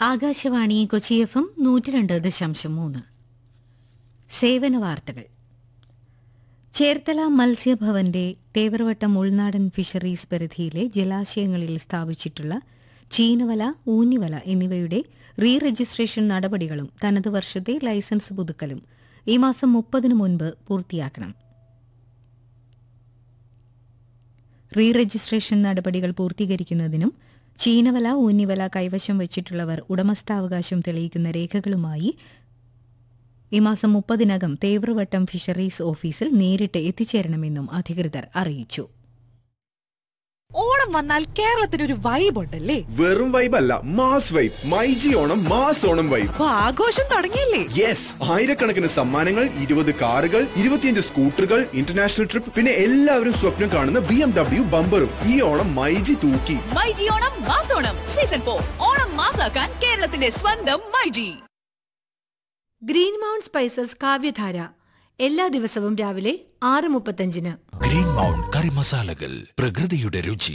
Akashvani Kochi F M നൂറ്റി രണ്ട് ദശാംശം മൂന്ന് സേവന വാർത്തകൾ ചേർത്തല മത്സ്യഭവന്റെ തേവർവട്ടം ഉൾനാടൻ ഫിഷറീസ് പരിധിയിലെ ജലാശയങ്ങളിൽ സ്ഥാപിച്ചിട്ടുള്ള ചീനവല ഊന്നിവല എന്നിവയുടെ റീ രജിസ്ട്രേഷൻ നടപടികളും തനത് വർഷത്തെ ലൈസൻസ് പുതുക്കലും ഈ മാസം മുപ്പതിനു മുൻപ് പൂർത്തിയാക്കണം റീ രജിസ്ട്രേഷൻ നടപടികൾ പൂർത്തീകരിക്കുന്നതിനും ചീനവല ഊന്നിവല കൈവശം വച്ചിട്ടുള്ളവർ ഉടമസ്ഥാവകാശം തെളിയിക്കുന്ന രേഖകളുമായി ഈ മാസം മുപ്പതിനകം തേവ്രവട്ടം ഫിഷറീസ് ഓഫീസിൽ നേരിട്ട് എത്തിച്ചേരണമെന്നും അധികൃതർ അറിയിച്ചു ഓണം വന്നാൽ കേരളത്തിന് ഒരു വൈബ് ഉണ്ടല്ലേ വെറും വൈബ് അല്ല mass vibe myG Onam mass Onam vibe അപ്പൊ ആഘോഷം തുടങ്ങിയില്ലേ യെസ് ആയിരക്കണക്കിന് സമ്മാനങ്ങൾ ഇരുപത് കാറുകൾ ഇരുപത്തിയഞ്ച് സ്കൂട്ടറുകൾ ഇന്റർനാഷണൽ ട്രിപ്പ് പിന്നെ എല്ലാവരും സ്വപ്നം കാണുന്ന ബി എം ഡബ്ല്യു ബമ്പറും ഈ ഓണം മൈജി തൂക്കി മൈജി ഓണം മാസോണം സീസൺ ഫോർ ഓണം മാസാക്കാൻ കേരളത്തിന്റെ സ്വന്തം മൈജി ഗ്രീൻ മൗണ്ട് സ്പൈസസ് കാവ്യധാര എല്ലാ ദിവസവും രാവിലെ ആറ് മുപ്പത്തഞ്ചിന് ഗ്രീൻ മൗണ്ട് കറി മസാലകൾ പ്രകൃതിയുടെ രുചി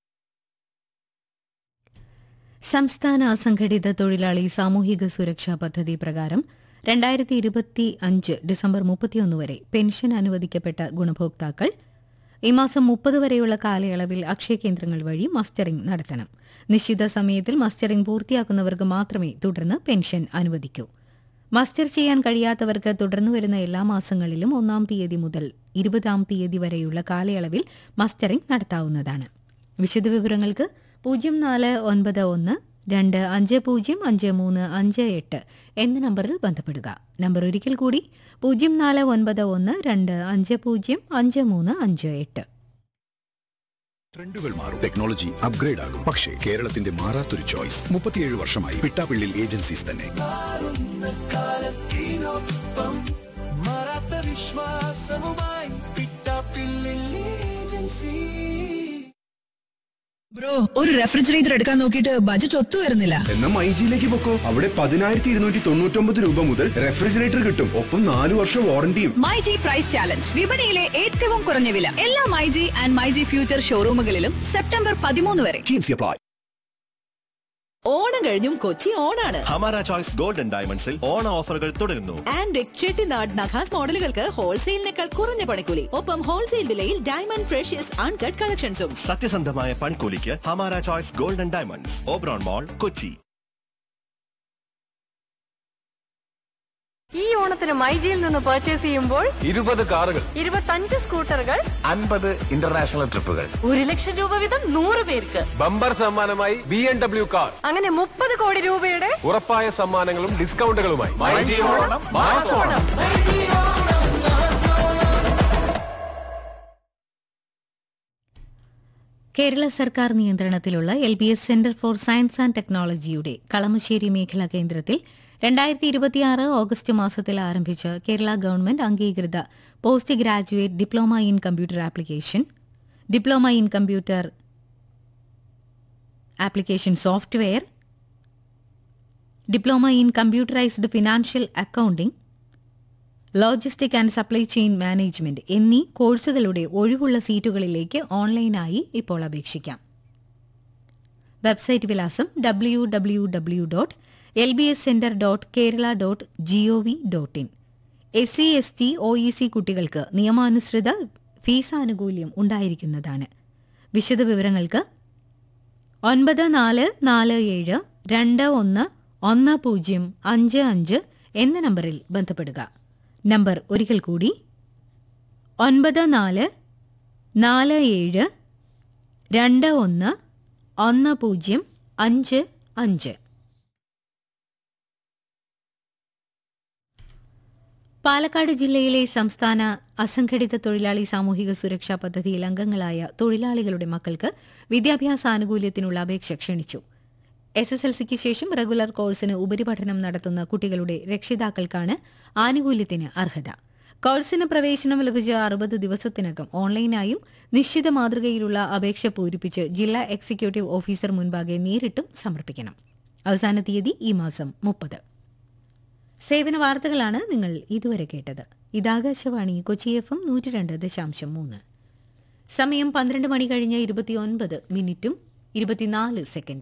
സംസ്ഥാന അസംഘടിത തൊഴിലാളി സാമൂഹിക സുരക്ഷാ പദ്ധതി പ്രകാരം രണ്ടായിരത്തി ഇരുപത്തി അഞ്ച് ഡിസംബർ മുപ്പത്തിയൊന്ന് വരെ പെൻഷൻ അനുവദിക്കപ്പെട്ട ഗുണഭോക്താക്കൾ ഈ മാസം മുപ്പത് വരെയുള്ള കാലയളവിൽ അക്ഷയ കേന്ദ്രങ്ങൾ വഴി മസ്റ്ററിംഗ് നടത്തണം നിശ്ചിത സമയത്തിൽ മസ്റ്ററിംഗ് പൂർത്തിയാക്കുന്നവർക്ക് മാത്രമേ തുടർന്ന് പെൻഷൻ അനുവദിക്കൂ മസ്റ്റർ ചെയ്യാൻ കഴിയാത്തവർക്ക് തുടർന്നു വരുന്ന എല്ലാ മാസങ്ങളിലും ഒന്നാം തീയതി മുതൽ ഇരുപതാം തീയതി വരെയുള്ള കാലയളവിൽ മസ്റ്ററിംഗ് നടത്താവുന്നതാണ് വിശദവിവരങ്ങൾക്ക് പൂജ്യം നാല് ഒൻപത് ഒന്ന് രണ്ട് അഞ്ച് പൂജ്യം അഞ്ച് മൂന്ന് അഞ്ച് എട്ട് എന്ന നമ്പറിൽ ബന്ധപ്പെടുക നമ്പർ ഒരിക്കൽ കൂടി പൂജ്യം നാല് ഒൻപത് ഒന്ന് രണ്ട് അഞ്ച് പൂജ്യം അഞ്ച് മൂന്ന് അഞ്ച് എട്ട് ട്രെൻഡുകൾ മാറും ടെക്നോളജി അപ്ഗ്രേഡ് ആകും പക്ഷേ കേരളത്തിന്റെ മാറാത്തൊരു ചോയ്സ് മുപ്പത്തിയേഴ് വർഷമായി പിട്ടാപ്പിള്ളിൽ ഏജൻസീസ് തന്നെ ബ്രോ ഒരു റെഫ്രിജറേറ്റർ എടുക്കാൻ നോക്കിയിട്ട് ബജറ്റ് ഒത്തു വരുന്നില്ല എന്നാ മൈജിയിലേക്ക് പൊക്കോ അവിടെ പതിനായിരത്തി ഇരുന്നൂറ്റി തൊണ്ണൂറ്റൊമ്പത് രൂപ മുതൽ റെഫ്രിജറേറ്റർ കിട്ടും ഒപ്പം നാലു വർഷം വാറണ്ടിയും മൈജി പ്രൈസ് ചാലഞ്ച് വിപണിയിലെ ഏറ്റവും കുറഞ്ഞ വില എല്ലാ മൈജി ആൻഡ് മൈജി ഫ്യൂച്ചർ ഷോറൂമുകളിലും സെപ്റ്റംബർ പതിമൂന്ന് വരെ ടീംസി അപ്ലൈ ഓണം കഴിഞ്ഞും കൊച്ചി ഓണാണ് ഹമാര ചോയ്സ് ഗോൾഡൻ ഡയമണ്ട്സിൽ ഓണ ഓഫറുകൾ തുടരുന്നു ആൻഡ് ചെട്ടിനാട് നഖാസ് മോഡലുകൾക്ക് ഹോൾസെയിലിനേക്കാൾ കുറഞ്ഞ പണിക്കൂലി ഒപ്പം ഹോൾസെയിൽ വിലയിൽ ഡയമണ്ട് ഫ്രഷ്യസ് അൺകട്ട് കളക്ഷൻസും സത്യസന്ധമായ പണിക്കൂലിക്ക് ഹമാര choice golden diamonds Oberon mall Kochi ഈ ഓണത്തിന് മൈജിയിൽ നിന്ന് പർച്ചേസ് ചെയ്യുമ്പോൾ ഇരുപത് കാറുകൾ ഇരുപത്തഞ്ച് സ്കൂട്ടറുകൾ അൻപത് ഇന്റർനാഷണൽ ട്രിപ്പുകൾ ഒരു ലക്ഷം രൂപ വീതം നൂറ് പേർക്ക് ബമ്പർ സമ്മാനമായി ബി എം ഡബ്ല്യു കാർ അങ്ങനെ മുപ്പത് കോടി രൂപയുടെ ഉറപ്പായ സമ്മാനങ്ങളും ഡിസ്കൗണ്ടുകളുമായി കേരള സർക്കാർ നിയന്ത്രണത്തിലുള്ള L B S centre for science and ടെക്നോളജിയുടെ കളമശ്ശേരി മേഖലാ കേന്ദ്രത്തിൽ രണ്ടായിരത്തി ഇരുപത്തിയാറ് ഓഗസ്റ്റ് മാസത്തിൽ ആരംഭിച്ച കേരള ഗവൺമെന്റ് അംഗീകൃത post graduate diploma in computer application diploma in computer application software diploma in computerised financial accounting logistic and supply chain management എന്നീ കോഴ്സുകളുടെ ഒഴിവുള്ള സീറ്റുകളിലേക്ക് ഓൺലൈനായി ഇപ്പോൾ അപേക്ഷിക്കാം വെബ്സൈറ്റ് വിലാസം W W W dot L B S centre dot Kerala dot G O V dot in S C S T O E C കുട്ടികൾക്ക് നിയമാനുസൃത ഫീസാനുകൂല്യം ഉണ്ടായിരിക്കുന്നതാണ് വിശദവിവരങ്ങൾക്ക് ഒൻപത് നാല് നാല് ഏഴ് രണ്ട് ഒന്ന് ഒന്ന് പൂജ്യം അഞ്ച് അഞ്ച് എന്ന നമ്പറിൽ ബന്ധപ്പെടുക നമ്പർ ഒരിക്കൽ കൂടി ഒൻപത് നാല് നാല് ഏഴ് രണ്ട് ഒന്ന് ഒന്ന് പൂജ്യം അഞ്ച് അഞ്ച് പാലക്കാട് ജില്ലയിലെ സംസ്ഥാന അസംഘടിത തൊഴിലാളി സാമൂഹിക സുരക്ഷാ പദ്ധതിയിൽ അംഗങ്ങളായ തൊഴിലാളികളുടെ മക്കൾക്ക് വിദ്യാഭ്യാസ ആനുകൂല്യത്തിനുള്ള അപേക്ഷ ക്ഷണിച്ചു എസ് എസ് എൽ സിക്ക് ശേഷം റെഗുലർ കോഴ്സിന് ഉപരിപഠനം നടത്തുന്ന കുട്ടികളുടെ രക്ഷിതാക്കൾക്കാണ് ആനുകൂല്യത്തിന് അർഹത കോഴ്സിന് പ്രവേശനം ലഭിച്ച അറുപത് ദിവസത്തിനകം ഓൺലൈനായും നിശ്ചിത മാതൃകയിലുള്ള അപേക്ഷ പൂരിപ്പിച്ച് ജില്ലാ എക്സിക്യൂട്ടീവ് ഓഫീസർ മുൻപാകെ നേരിട്ടും സമർപ്പിക്കണം അവസാന തീയതി ഈ മാസം മുപ്പത് സേവന വാർത്തകളാണ് നിങ്ങൾ ഇതുവരെ കേട്ടത് ഇതാകാശവാണി കൊച്ചി എഫ് എം നൂറ്റി രണ്ട് ദശാംശം മൂന്ന് സമയം പന്ത്രണ്ട് മണി കഴിഞ്ഞ് ഇരുപത്തിയൊൻപത് മിനിറ്റും ഇരുപത്തിനാല് സെക്കൻഡ്